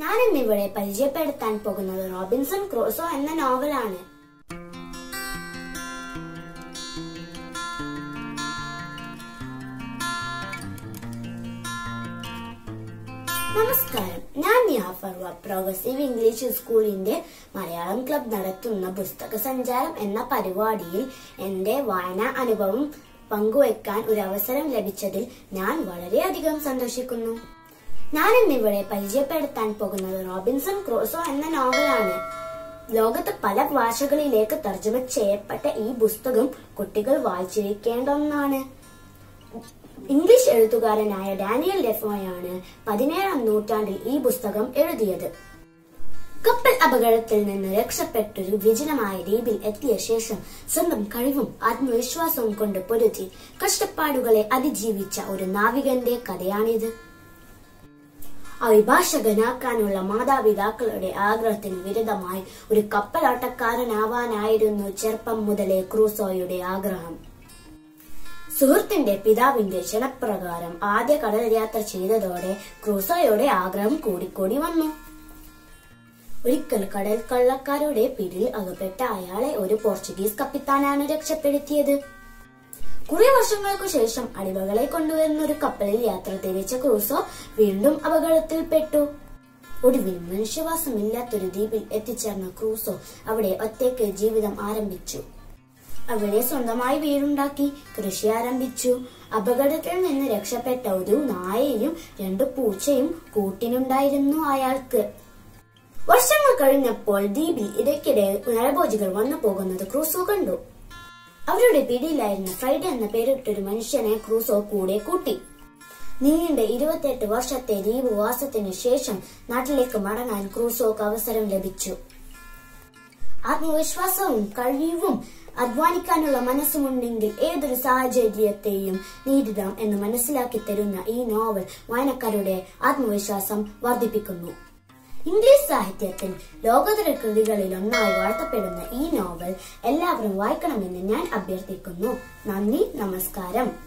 ഞാൻ ഇന്നിവിടെ പരിചയപ്പെടുത്താൻ പോകുന്നത് റോബിൻസൺ ക്രോസോ എന്ന നോവലാണ് നമസ്കാരം ഞാൻ നിഹ ഫർവ പ്രോഗ്രസീവ് ഇംഗ്ലീഷ് സ്കൂളിന്റെ മലയാളം ക്ലബ് നടത്തുന്ന പുസ്തക സഞ്ചാരം എന്ന പരിപാടിയിൽ എന്റെ വായനാ അനുഭവം പങ്കുവയ്ക്കാൻ ഒരു അവസരം ലഭിച്ചതിൽ ഞാൻ വളരെയധികം സന്തോഷിക്കുന്നു ഞാൻ ഇന്നിവിടെ പരിചയപ്പെടുത്താൻ പോകുന്നത് റോബിൻസൺ ക്രോസോ എന്ന നോവലാണ് ലോകത്ത് പല ഭാഷകളിലേക്ക് തർജ്ജമ ചെയ്യപ്പെട്ട ഈ പുസ്തകം കുട്ടികൾ വായിച്ചിരിക്കേണ്ട ഒന്നാണ് ഇംഗ്ലീഷ് എഴുത്തുകാരനായ ഡാനിയൽ ഡെഫോയാണ് പതിനേഴാം നൂറ്റാണ്ടിൽ ഈ പുസ്തകം എഴുതിയത് കപ്പൽ അപകടത്തിൽ നിന്ന് രക്ഷപ്പെട്ടൊരു വിജനമായ ദ്വീപിൽ എത്തിയ ശേഷം സ്വന്തം കഴിവും ആത്മവിശ്വാസവും കൊണ്ട് പൊരുതി കഷ്ടപ്പാടുകളെ അതിജീവിച്ച ഒരു നാവികന്റെ കഥയാണിത് അവിഭാഷകനാക്കാനുള്ള മാതാപിതാക്കളുടെ ആഗ്രഹത്തിന് വിരുദ്ധമായി ഒരു കപ്പലോട്ടക്കാരനാവാനായിരുന്നു ചെറുപ്പം മുതലേ ക്രൂസോയുടെ ആഗ്രഹം സുഹൃത്തിന്റെ പിതാവിന്റെ ക്ഷണപ്രകാരം ആദ്യ കടൽ യാത്ര ചെയ്തതോടെ ക്രൂസോയുടെ ആഗ്രഹം കൂടിക്കൂടി വന്നു ഒരിക്കൽ കടൽ കള്ളക്കാരുടെ പിടിയിൽ അകപ്പെട്ട അയാളെ ഒരു പോർച്ചുഗീസ് കപ്പിത്താനാണ് രക്ഷപ്പെടുത്തിയത് കുറെ വർഷങ്ങൾക്കു ശേഷം അടിമകളെ കൊണ്ടുവരുന്ന ഒരു കപ്പലിൽ യാത്ര തിരിച്ച ക്രൂസോ വീണ്ടും അപകടത്തിൽപ്പെട്ടു ഒടുവിൽ മനുഷ്യവാസമില്ലാത്തൊരു ദ്വീപിൽ എത്തിച്ചേർന്ന ക്രൂസോ അവിടെ ഒറ്റയ്ക്ക് ജീവിതം ആരംഭിച്ചു അവിടെ സ്വന്തമായി വീടുണ്ടാക്കി കൃഷി ആരംഭിച്ചു അപകടത്തിൽ നിന്ന് രക്ഷപ്പെട്ട ഒരു നായയും രണ്ടു പൂച്ചയും കൂട്ടിനുണ്ടായിരുന്നു അയാൾക്ക് വർഷങ്ങൾ കഴിഞ്ഞപ്പോൾ ദ്വീപിൽ ഇടയ്ക്കിടെ നരഭോജികൾ വന്നു പോകുന്നത് ക്രൂസോ കണ്ടു അവരുടെ പിടിയിലായിരുന്ന ഫ്രൈഡേ എന്ന പേരിട്ടൊരു മനുഷ്യനെ ക്രൂസോ കൂടെ കൂട്ടി നീണ്ട ഇരുപത്തിയെട്ട് വർഷത്തെ ദ്വീപവാസത്തിനു ശേഷം നാട്ടിലേക്ക് മടങ്ങാൻ ക്രൂസോക്ക് അവസരം ലഭിച്ചു ആത്മവിശ്വാസവും കഴിവും അധ്വാനിക്കാനുള്ള മനസ്സുമുണ്ടെങ്കിൽ ഏതൊരു സാഹചര്യത്തെയും നേരിടാം എന്ന് മനസ്സിലാക്കി തരുന്ന ഈ നോവൽ വായനക്കാരുടെ ആത്മവിശ്വാസം വർദ്ധിപ്പിക്കുന്നു ഇംഗ്ലീഷ് സാഹിത്യത്തിൽ ലോകോത്തര കൃതികളിൽ ഒന്നായി വാഴ്ത്തപ്പെടുന്ന ഈ നോവൽ എല്ലാവരും വായിക്കണമെന്ന് ഞാൻ അഭ്യർത്ഥിക്കുന്നു നന്ദി നമസ്കാരം